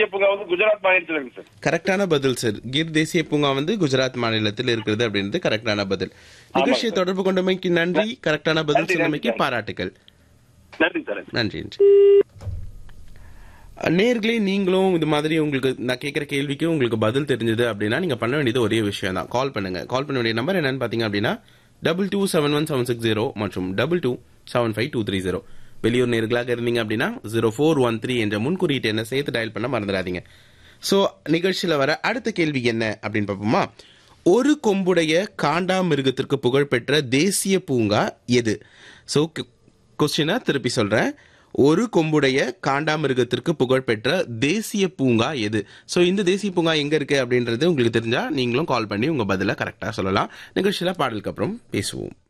தேசிய பூங்கா வந்து குஜராத் மாநிலத்தில் இருக்கு சார் கரெக்டான பதில் சார் கிர் தேசிய பூங்கா வந்து குஜராத் மாநிலத்தில் இருக்கிறது அப்படின்றது கரெக்டான பதில் நிகழ்ச்சியை தொடர்பு கொண்டமைக்கு நன்றி கரெக்டான பதில் நன்றி, சொன்னமைக்கு நன்றி. பாராட்டுகள் நன்றி சார் நன்றி நன்றி நேர்களே நீங்களும் இது மாதிரி உங்களுக்கு நான் கேட்குற கேள்விக்கு உங்களுக்கு பதில் தெரிஞ்சது அப்படின்னா நீங்க பண்ண வேண்டியது ஒரே விஷயம் தான் கால் பண்ணுங்க கால் பண்ண வேண்டிய நம்பர் என்னன்னு பாத்தீங்க அப்படின்னா double two seven one seven six zero மற்றும் double two seven five two three zero வெளியூர் நேர்களாக இருந்தீங்க அப்படின்னா ஜீரோ ஃபோர் ஒன் த்ரீ என்ற முன்குறியீட்டு என்ன சேர்த்து டயல் பண்ண மறந்துடாதீங்க ஸோ நிகழ்ச்சியில் வர அடுத்த கேள்வி என்ன அப்படின்னு பார்ப்போமா ஒரு கொம்புடைய காண்டாமிருகத்திற்கு புகழ்பெற்ற தேசிய பூங்கா எது ஸோ கொஸ்டினை திருப்பி சொல்றேன் ஒரு கொம்புடைய காண்டாமிருகத்திற்கு புகழ்பெற்ற தேசிய பூங்கா எது ஸோ இந்த தேசிய பூங்கா எங்க இருக்கு அப்படின்றது உங்களுக்கு தெரிஞ்சா நீங்களும் கால் பண்ணி உங்க பதில கரெக்டா சொல்லலாம் நிகழ்ச்சியில பாடலுக்கு அப்புறம் பேசுவோம்